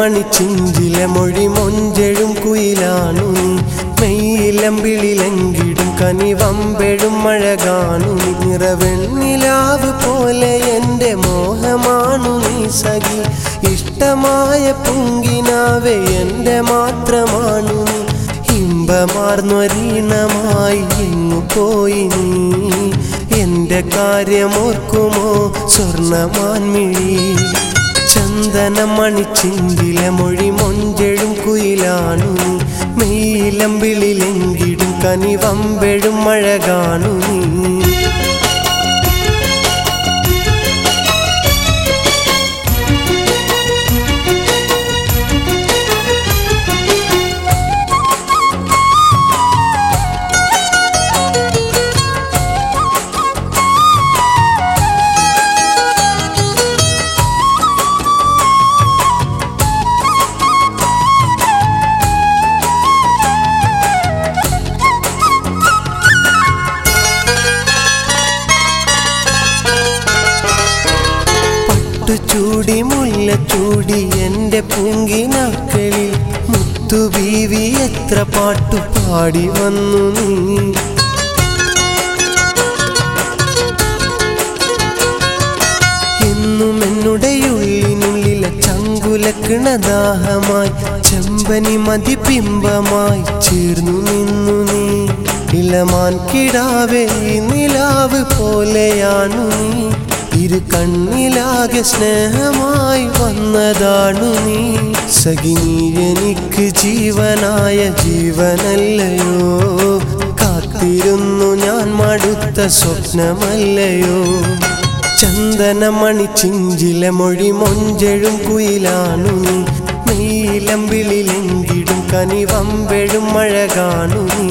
ചന്ദനമണിച്ചിഞ്ചില മൊഴി മൊഞ്ചെഴും കുയിലാണു നീ മെയ്യിലമ്പിളിലെങ്കിടും കനിവമ്പെഴും മഴ കാണു നീ നിറവെണ്ണിലാവ് പോലെ എൻ്റെ മോഹമാണു നീ സഖി ഇഷ്ടമായ പുങ്കിനാവെ എൻ്റെ മാത്രമാണു നീ ഇമ്പമാർന്നൊരീണമായി എങ്ങു പോയി നീ എൻ്റെ കാര്യമോർക്കുമോ സ്വർണമാൻമിഴി ചന്ദനമണിച്ചിങ്കില മൊഴി മൊഞ്ചെഴും കുയിലാണു നീ മെയ്യിലമ്പിളിലെങ്കിടും കനിവമ്പെഴും മഴ കാണു നീ ചൂടി മുല്ല ചൂടി എൻ്റെ പൂങ്കിനാക്കളിൽ മുത്തു ബീവി എത്ര പാട്ടു പാടി വന്നു നീ എന്നും എന്നുടെ ഉള്ളിനുള്ളിലെ ചങ്കുലക്കിണദാഹമായി ചെമ്പനി മതി ബിംബമായി ചേർന്നു നിന്നു നീ ഇളമാൻ കിടാവേ ഈ നിലാവ് പോലെയാണു നീ ഇരു കണ്ണിലാകെ സ്നേഹമായി വന്നതാണു നീ സഖിനി എനിക്ക് ജീവനായ ജീവനല്ലയോ കാത്തിരുന്നു ഞാൻ മടുത്ത സ്വപ്നമല്ലയോ ചന്ദനമണി ചിഞ്ചില മൊഴി മൊഞ്ചെഴും കുയിലാണു നീ മെയ്യിലമ്പിളിലെങ്കിടും കനിവമ്പെഴും മഴ കാണു നീ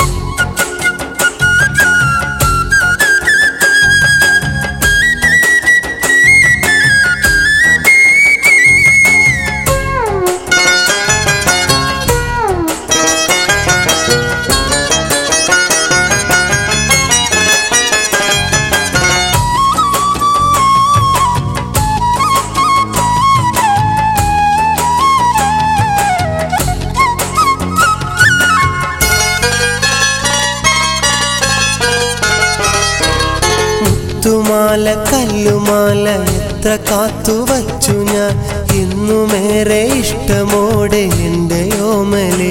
മുത്തുമാല കല്ലുമാല എത്ര കാത്തു വച്ചു ഞാൻ എന്നുമേറെ ഇഷ്ടമോടെ എൻ്റെ ഓമലേ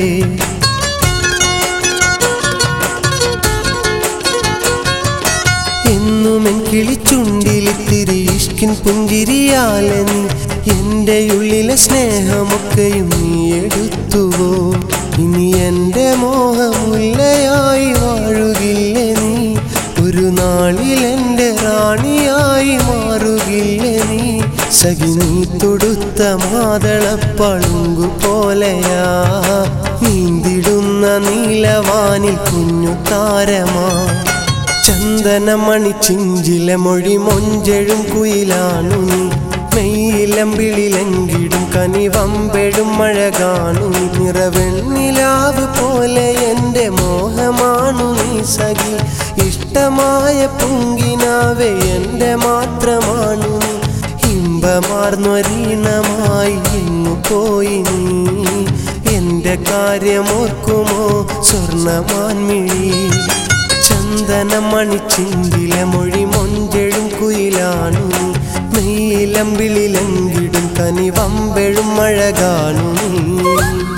എന്നുമെൻ കിളിച്ചുണ്ടിലിത്തിരി ഇഷ്കിൻ പുഞ്ചിരിയാലെ നീ എൻ്റെ ഉള്ളിലെ സ്നേഹമൊക്കെയും നീ എടുത്തുവോ ഇനി എൻ്റെ മോഹമുല്ലയായി വാഴുകില്ലേ നീ ഒരു നാളിൽ എൻ്റെ റാണിയായി മാറുകില്ലേ നീ സഖി നീ തൊടുത്ത മാതളപ്പളുങ്കു പോലെയാ നീന്തിടുന്ന നീലവാനിൽ കുഞ്ഞു താരമാ ചന്ദനമണി ചിഞ്ചില മൊഴി മൊഞ്ചെഴും കുയിലാണു നീ മെയ്യിലമ്പിളിലെങ്കിടും കനിവമ്പെഴും മഴ കാണു നീ നിറവെണ്ണിലാവ് പോലെ എൻ്റെ മോഹമാണു നീ സഖി ഇഷ്ടമായ പുങ്കിനാവെ എൻ്റെ മാത്രമാണു നീ ഇമ്പമാർന്നൊരീണമായി എങ്ങു പോയി നീ എൻ്റെ കാര്യമോർക്കുമോ സ്വർണമാൻമിഴി ചന്ദനമണി ചിന്തില മൊഴി മൊഞ്ചെഴും കുയിലാണു നീ മെയ്യിലമ്പിളിലെങ്കിടും കനിവമ്പെഴും മഴ കാണു നീ